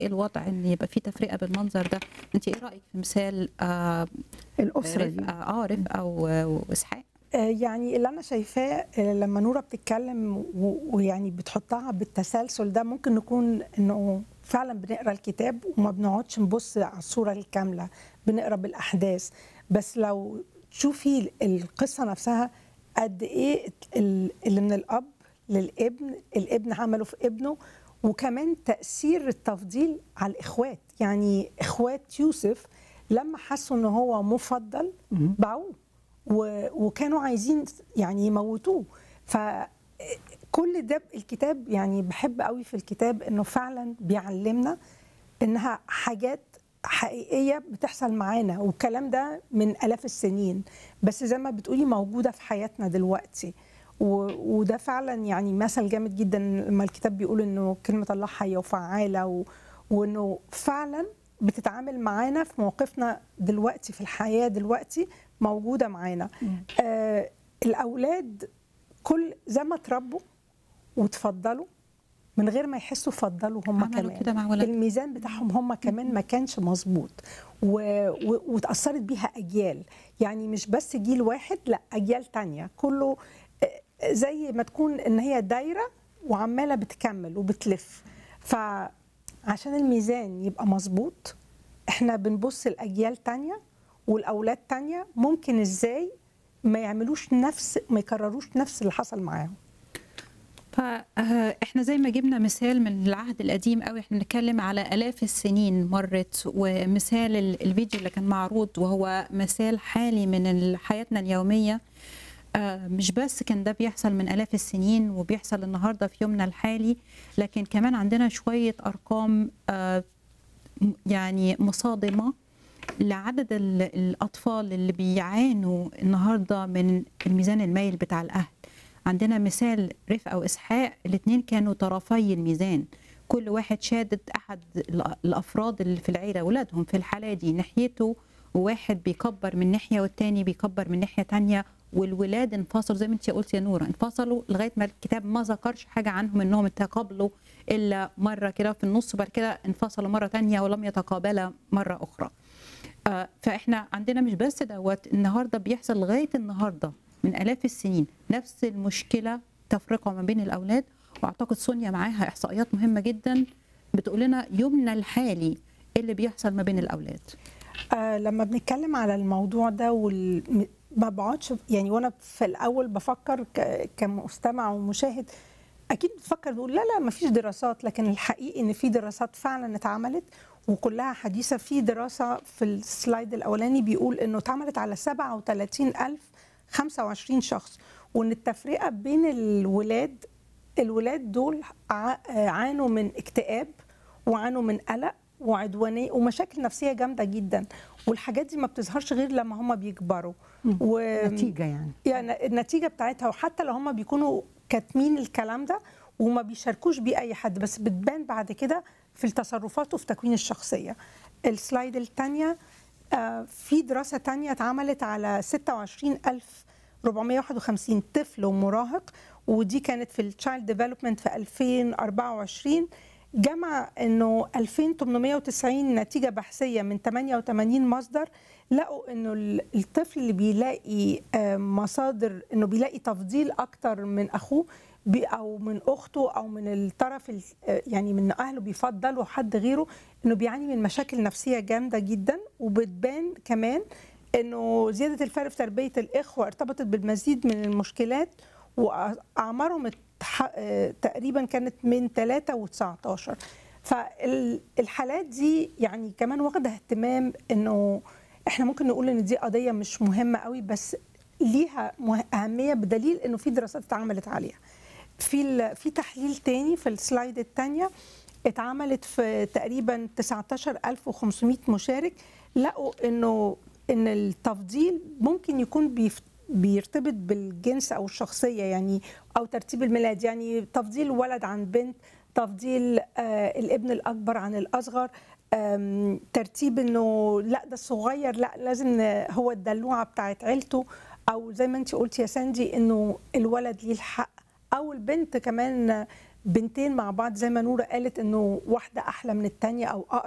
ايه الوضع ان يبقى في تفرقه بالمنظر ده انت ايه رايك في مثال آه الاسره دي رفقه اه رفقه و- واسحاق آه، يعني اللي انا شايفاه آه، لما نوره بتتكلم و- ويعني بتحطها بالتسلسل ده ممكن نكون انه فعلا بنقرا الكتاب وما بنقعدش نبص على الصوره الكامله بنقرا بالاحداث بس لو تشوفي القصه نفسها قد ايه ال- اللي من الاب للابن الابن عمله في ابنه وكمان تاثير التفضيل على الاخوات يعني اخوات يوسف لما حسوا ان هو مفضل باعوه و- وكانوا عايزين يعني يموتوه فكل ده الكتاب يعني بحب قوي في الكتاب انه فعلا بيعلمنا انها حاجات حقيقيه بتحصل معانا والكلام ده من الاف السنين بس زي ما بتقولي موجوده في حياتنا دلوقتي و- وده فعلا يعني مثل جامد جدا لما الكتاب بيقول انه كلمه الله حيه وفعاله و... وانه فعلا بتتعامل معانا في مواقفنا دلوقتي في الحياه دلوقتي موجوده معانا آه الاولاد كل زي ما اتربوا وتفضلوا من غير ما يحسوا فضلوا هم عملوا كمان كده مع ولادهم. الميزان بتاعهم هم كمان ما كانش مظبوط و... و... وتاثرت بيها اجيال يعني مش بس جيل واحد لا اجيال تانية كله آه، زي ما تكون ان هي دايره وعماله بتكمل وبتلف فعشان الميزان يبقى مظبوط احنا بنبص لاجيال تانية والاولاد تانية ممكن ازاي ما يعملوش نفس ما يكرروش نفس اللي حصل معاهم فاحنا زي ما جبنا مثال من العهد القديم قوي احنا بنتكلم على الاف السنين مرت ومثال ال- الفيديو اللي كان معروض وهو مثال حالي من ال- حياتنا اليوميه آه، مش بس كان ده بيحصل من الاف السنين وبيحصل النهارده في يومنا الحالي لكن كمان عندنا شويه ارقام آه، م- يعني مصادمه لعدد ال- الاطفال اللي بيعانوا النهارده من الميزان المايل بتاع الاهل عندنا مثال رفقه واسحاق الاثنين كانوا طرفي الميزان كل واحد شادد احد الأ- الافراد اللي في العيله اولادهم في الحاله دي ناحيته وواحد بيكبر من ناحيه والتاني بيكبر من ناحيه تانية والولاد انفصلوا زي ما انت قلت يا نوره انفصلوا لغايه ما الكتاب ما ذكرش حاجه عنهم انهم تقابلوا الا مره كده في النص وبعد كده انفصلوا مره تانية ولم يتقابلا مره اخرى آه، فاحنا عندنا مش بس دوت النهارده بيحصل لغايه النهارده من الاف السنين نفس المشكله تفرقه ما بين الاولاد واعتقد سونيا معاها احصائيات مهمه جدا بتقول لنا يومنا الحالي إيه اللي بيحصل ما بين الاولاد آه لما بنتكلم على الموضوع ده وال... م- ما بقعدش يعني وانا في الاول بفكر ك... كمستمع ومشاهد اكيد بتفكر تقول لا لا ما فيش دراسات لكن الحقيقي ان في دراسات فعلا اتعملت وكلها حديثه في دراسه في السلايد الاولاني بيقول انه اتعملت على 37025 شخص وان التفرقه بين الولاد الولاد دول ع- عانوا من اكتئاب وعانوا من قلق وعدوانيه ومشاكل نفسيه جامده جدا والحاجات دي ما بتظهرش غير لما هم بيكبروا و... نتيجه يعني يعني النتيجه بتاعتها وحتى لو هم بيكونوا كاتمين الكلام ده وما بيشاركوش بيه اي حد بس بتبان بعد كده في التصرفات وفي تكوين الشخصيه السلايد الثانيه في دراسه تانية اتعملت على 26451 طفل ومراهق ودي كانت في التشايلد ديفلوبمنت في 2024 جمع انه 2890 نتيجه بحثيه من 88 مصدر لقوا انه ال- الطفل اللي بيلاقي آه، مصادر انه بيلاقي تفضيل اكتر من اخوه بي- او من اخته او من الطرف ال- آه، يعني من اهله بيفضلوا حد غيره انه بيعاني من مشاكل نفسيه جامده جدا وبتبان كمان انه زياده الفرق في تربيه الاخوه ارتبطت بالمزيد من المشكلات واعمارهم اتح- آه، تقريبا كانت من 3 و19 فالحالات دي يعني كمان واخده اهتمام انه احنا ممكن نقول ان دي قضيه مش مهمه قوي بس ليها مه- اهميه بدليل انه في دراسات اتعملت عليها في ال- في تحليل تاني في السلايد الثانيه اتعملت في تقريبا 19500 مشارك لقوا انه ان التفضيل ممكن يكون بيف بيرتبط بالجنس او الشخصيه يعني او ترتيب الميلاد يعني تفضيل ولد عن بنت تفضيل آه الابن الاكبر عن الاصغر آم، ترتيب انه لا ده الصغير لا لازم ن- هو الدلوعه بتاعت عيلته او زي ما انت قلتي يا ساندي انه الولد ليه الحق او البنت كمان بنتين مع بعض زي ما نوره قالت انه واحده احلى من الثانيه او اقرب